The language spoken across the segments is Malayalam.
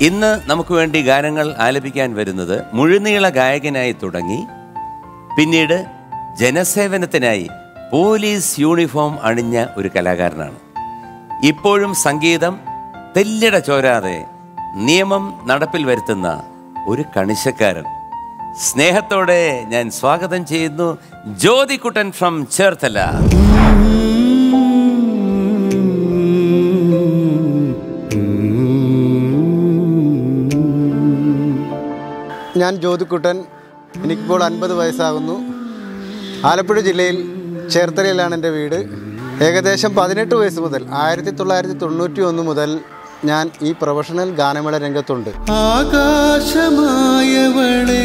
ഇന്ന് നമുക്ക് വേണ്ടി ഗാനങ്ങൾ ആലപിക്കാൻ വരുന്നത് മുഴുനീള ഗായകനായി തുടങ്ങി പിന്നീട് ജനസേവനത്തിനായി പോലീസ് യൂണിഫോം അണിഞ്ഞ ഒരു കലാകാരനാണ് ഇപ്പോഴും സംഗീതം തെല്ലിട ചോരാതെ നിയമം നടപ്പിൽ വരുത്തുന്ന ഒരു കണിശക്കാരൻ സ്നേഹത്തോടെ ഞാൻ സ്വാഗതം ചെയ്യുന്നു ജ്യോതികുട്ടൻ ഫ്രം ചേർത്തല ഞാൻ ജ്യോതിക്കുട്ടൻ എനിക്കിപ്പോൾ അൻപത് വയസ്സാകുന്നു ആലപ്പുഴ ജില്ലയിൽ ചേർത്തലയിലാണ് എൻ്റെ വീട് ഏകദേശം പതിനെട്ട് വയസ്സ് മുതൽ ആയിരത്തി തൊള്ളായിരത്തി തൊണ്ണൂറ്റി ഒന്ന് മുതൽ ഞാൻ ഈ പ്രൊഫഷണൽ ഗാനമേള രംഗത്തുണ്ട് ആകാശമായവളെ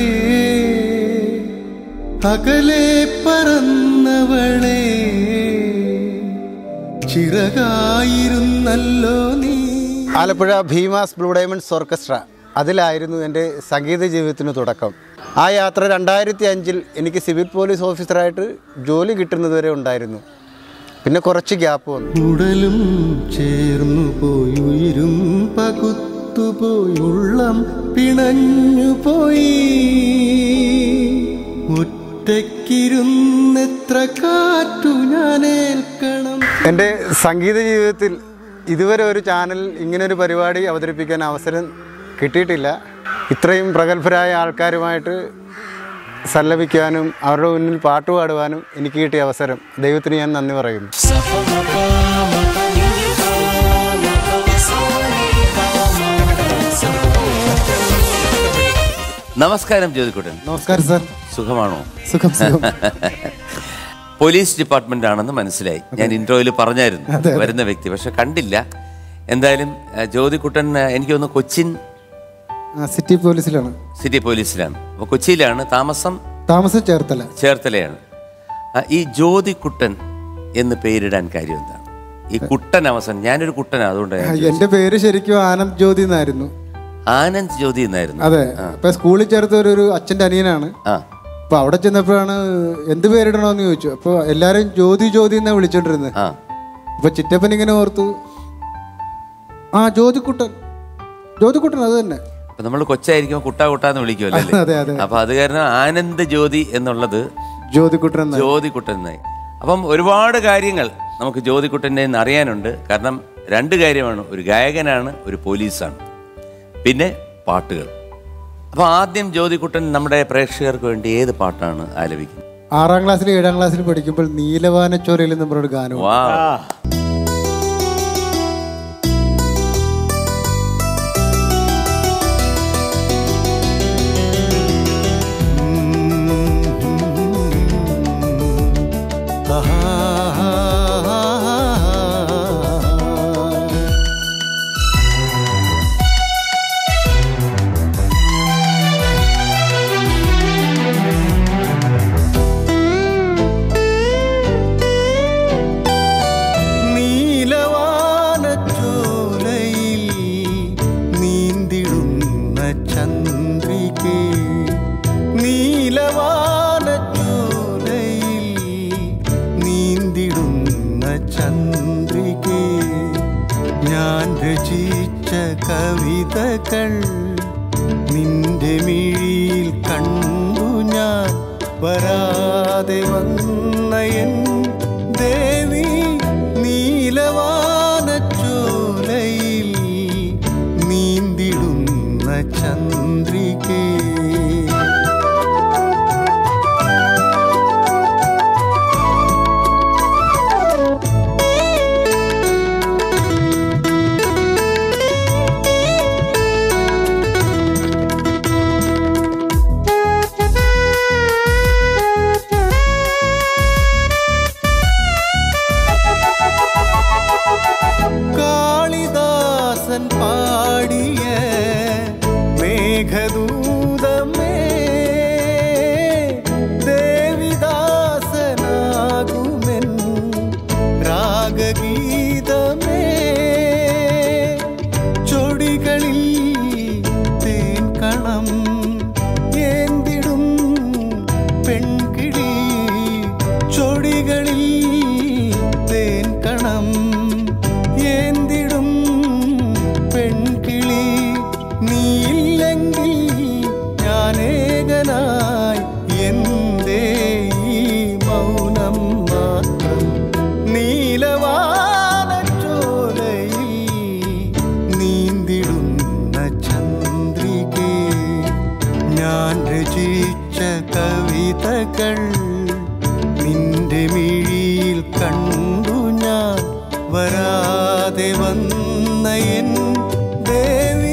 അകലെ പറന്നവളെ ചിറകായിരുന്നല്ലോ നീ Alappuzha Bheemas blue diamonds orchestra അതിലായിരുന്നു എൻ്റെ സംഗീത ജീവിതത്തിന് തുടക്കം ആ യാത്ര രണ്ടായിരത്തി അഞ്ചിൽ എനിക്ക് സിവിൽ പോലീസ് ഓഫീസറായിട്ട് ജോലി കിട്ടുന്നതുവരെ ഉണ്ടായിരുന്നു പിന്നെ കുറച്ച് ഗ്യാപ്പ് വന്നു ഉടലും ചേർന്നു പോയി ഉയരും പകുത്തുപോയി ഉള്ളം പിണഞ്ഞു പോയി ഒറ്റയ്ക്കിരുന്നെത്ര കാറ്റു ഞാൻ ഏൽക്കണം എൻ്റെ സംഗീത ജീവിതത്തിൽ ഇതുവരെ ഒരു ചാനൽ ഇങ്ങനൊരു പരിപാടി അവതരിപ്പിക്കാൻ അവസരം കിട്ടിയിട്ടില്ല ഇത്രയും പ്രഗത്ഭരായ ആൾക്കാരുമായിട്ട് സല്ലപിക്കാനും അവരുടെ മുന്നിൽ പാട്ട് പാടുവാനും എനിക്ക് കിട്ടിയ അവസരം ദൈവത്തിന് ഞാൻ നന്ദി പറയുന്നു നമസ്കാരം ജ്യോതികുട്ടൻ നമസ്കാരം സാർ സുഖമാണോ സുഖം സുഖം പോലീസ് ഡിപ്പാർട്ട്മെന്റ് ആണെന്ന് മനസ്സിലായി ഞാൻ ഇൻട്രോയിൽ പറഞ്ഞായിരുന്നു വരുന്ന വ്യക്തി പക്ഷെ കണ്ടില്ല എന്തായാലും ആ, ജ്യോതികുട്ടൻ ആ, എനിക്ക് തോന്നുന്നു കൊച്ചിൻ സിറ്റി പോലീസിലാണ് സിറ്റി പോലീസിലാണ് അപ്പോൾ കൊച്ചിയിലാണ് താമസം താമസം ചേർത്തല ചേർത്തലയാണ് ആ, ഈ ജ്യോതികുട്ടൻ എന്ന് പേരിടാൻ കാര്യം എന്താണ് ഈ കുട്ടൻ അവസാനം ഞാനൊരു കുട്ടനാണ് അതുകൊണ്ട് ഞാൻ ചോദിച്ചത്. എന്റെ പേര് ശരിക്കും ആനന്ദ് ജ്യോതി എന്നായിരുന്നു ആനന്ദ് ജ്യോതി എന്നായിരുന്നു അതെ ഇപ്പൊ സ്കൂളിൽ ചേർത്ത ഒരു ഒരു അച്ഛന്റെ അനിയനാണ് ആ അപ്പൊ അവിടെ ചെന്നപ്പോഴാണ് എന്ത് പേരിടണോന്ന് ചോദിച്ചു അപ്പൊ എല്ലാരും ജ്യോതി ജ്യോതി എന്നാ വിളിച്ചോണ്ടിരുന്നത് ആ അപ്പൊ ചിറ്റപ്പൻ ഇങ്ങനെ ഓർത്തു ആ ജ്യോതിക്കുട്ടൻ ജ്യോതിക്കുട്ടൻ അത് തന്നെ അപ്പൊ നമ്മൾ കൊച്ചായിരിക്കുമ്പോൾ കുട്ടാ കുട്ടാന്ന് വിളിക്കുമല്ലോ അതെ, അല്ലേ അതെ. അപ്പൊ അത് കാരണം ആനന്ദ് ജ്യോതി എന്നുള്ളത് ജ്യോതിക്കുട്ടൻ എന്നാ ജ്യോതികുട്ടൻ എന്നായി അപ്പം ഒരുപാട് കാര്യങ്ങൾ നമുക്ക് ജ്യോതികുട്ടൻ്റെ നിന്ന് അറിയാനുണ്ട് കാരണം രണ്ട് കാര്യമാണ് ഒരു ഗായകനാണ് ഒരു പോലീസാണ് പിന്നെ പാട്ടുകൾ അപ്പോൾ ആദ്യം ജ്യോതികുട്ടൻ നമ്മുടെ പ്രേക്ഷകർക്ക് വേണ്ടി ഏത് പാട്ടാണ് ആലപിക്കുന്നത് ആറാം ക്ലാസ്സിലും ഏഴാം ക്ലാസ്സിലും പഠിക്കുമ്പോൾ നീലവാനച്ചോരയിൽ എന്ന് പറഞ്ഞൊരു ഗാനം വാ നീലവാനച്ചോലയിൽ നീന്തിടുന്ന ചന്ദ്രികേ നീലവാനച്ചോലയിൽ നീന്തിടുന്ന ചന്ദ്രികേ ഞാൻ രചിച്ച കവിതകൾ നിന്റെ മിഴിയിൽ കണ്ടു ഞാൻ വരാതെ വന്ന എൻ ദേവി നീലവാനച്ചോലയിൽ നീന്തിടുന്ന ചന്ദ്രികേ കാളിദാസൻ പാടിയ മേഘദൂതമേ ദേവിദാസനാകുമെൻ രാഗഗീതമേ ചൊടികളിൽ തേൻ കണം ഏന്തിടും പെൺകിളി ചൊടികളിൽ തേൻ കണം ഏന്തിടും പെൺകിളി നീയില്ലെങ്കിൽ ഞാനേകനായി എന്തേ ഈ മൗനം മാത്രം നീലവാനച്ചോലയിൽ നീന്തിടുന്ന ചന്ദ്രികേ ഞാൻ രചിച്ച കവിതകൾ നിന്റെ മിഴിയിൽ കണ്ടു ഞാൻ വരാതെ വന്ന എൻ ദേവി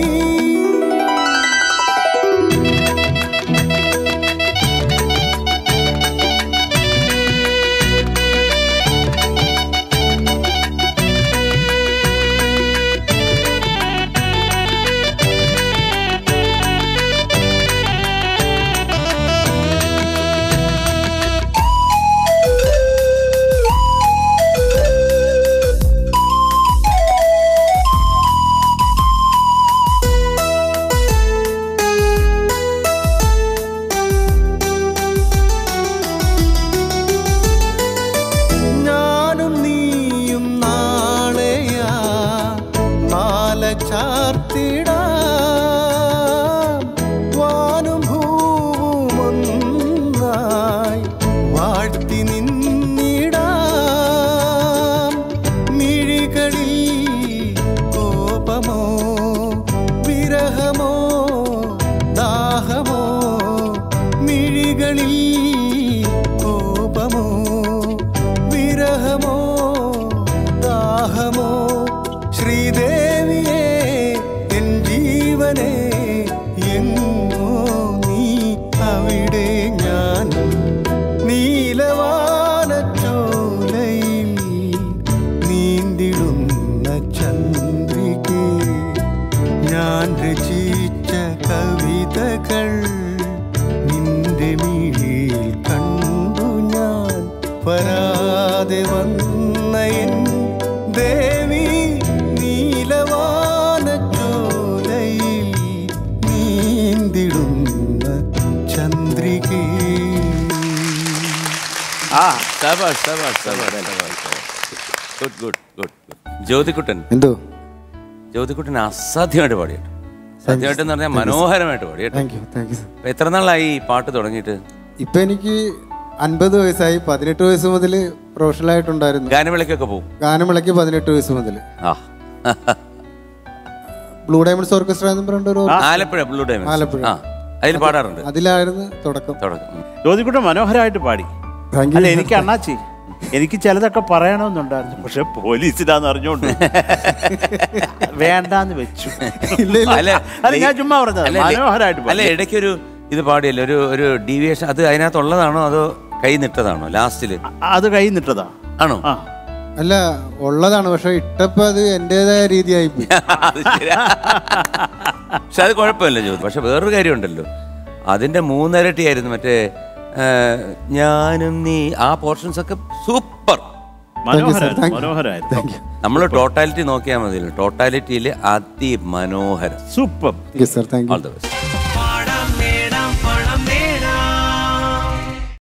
ഞാനും നീയും നാളെയാ മാല ചാർത്തിടാം വാനും ഭൂവും ഒന്നായി വാഴ്ത്തി നിന്നിടാം മിഴികളിൽ കോപമോ വിരഹമോ ദാഹമോ മിഴികളിൽ കോപമോ വിരഹമോ ദാഹമോ ശ്രീദേവിയെ എൻ ജീവനെ എങ്ങോ നീ അവിടെ ഞാനും നീലവാനച്ചോലയിൽ നീന്തിടുന്ന ചന്ദ്രികേ ഞാൻ രചിച്ച കവിതകൾ നിന്റെ മിഴിയിൽ കണ്ടു ഞാൻ വരാതെ വന്ന എൻ ദേവി നീലവാനച്ചോലയിൽ നീന്തിടുന്ന ചന്ദ്രികേ ആ ശബാഷ് ശബാഷ് ശബാഷ് ശബാഷ് ഗുഡ് ഗുഡ് ഗുഡ് ജ്യോതിക്കുട്ടൻ എന്തോ ജ്യോതിക്കുട്ടൻ അസാധ്യമായിട്ട് പാടിയിട്ട് അസാധ്യമായിട്ട് എന്ന് പറഞ്ഞാൽ മനോഹരമായിട്ട് പാടിയിട്ട് thank you thank you sir എത്ര നാളായി ഈ പാട്ട് തുടങ്ങിയിട്ട് ഇപ്പം എനിക്ക് അൻപത് വയസ്സായി പതിനെട്ട് വയസ്സ് മുതൽ പ്രൊഫഷണലായിട്ടുണ്ടായിരുന്നു ഗാനമേളയ്ക്കൊക്കെ പോകും ഗാനമേളയ്ക്ക് പതിനെട്ട് വയസ്സ് മുതൽ ആ ബ്ലൂ ഡയമണ്ട്സ് ഓർക്കസ്ട്ര എന്ന് പറഞ്ഞിട്ട് ഒരു ആലപ്പുഴ ബ്ലൂ ഡയമണ്ട്സ് ആലപ്പുഴ. ആ അതിൽ പാടാറുണ്ട് അതിലായിരുന്നു തുടക്കം തുടക്കം ജ്യോതിക്കുട്ടൻ മനോഹരമായിട്ട് പാടി Thank you, അല്ല sir. എനിക്ക് അണ്ണാച്ചി എനിക്ക് ചിലതൊക്കെ പറയണമെന്നുണ്ടായിരുന്നു പക്ഷെ പോലീസിലാന്ന് അറിഞ്ഞോണ്ട് വേണ്ടാന്ന് വെച്ചു ഇല്ല ഇല്ല അല്ല അല്ല ഞാൻ ചുമ്മാ പറഞ്ഞത് അല്ല, മനോഹരമായിട്ട് അല്ല പാടി ഇടയ്ക്കൊരു ഇത് പാടിയല്ലോ ഒരു ഒരു ഡീവിയേഷൻ അത് അതിനകത്തുള്ളതാണോ അതോ കൈ നിട്ടതാണോ ലാസ്റ്റില് അത് കൈ നിട്ടതാ ആണോ ആ അല്ല ഉള്ളതാണ് പക്ഷെ ഇട്ടപ്പോ അത് എന്റേതായ രീതിയായി പോയി അത് ശരിയാ. പക്ഷെ അത് കുഴപ്പമില്ല ജ്യോതി പക്ഷെ വേറൊരു കാര്യമുണ്ടല്ലോ അതിന്റെ മൂന്നരട്ടിയായിരുന്നു മറ്റേ ആ, ഞാനും നീ ആ പോർഷൻസ് ഒക്കെ സൂപ്പർ മനോഹരമായിരുന്നു Thank you. മനോഹരമായിരുന്നു താങ്ക് യു നമ്മൾ ടോട്ടാലിറ്റി നോക്കിയാൽ മതിയല്ലോ ടോട്ടാലിറ്റിയിൽ അതിമനോഹരം super okay sir thank you all the best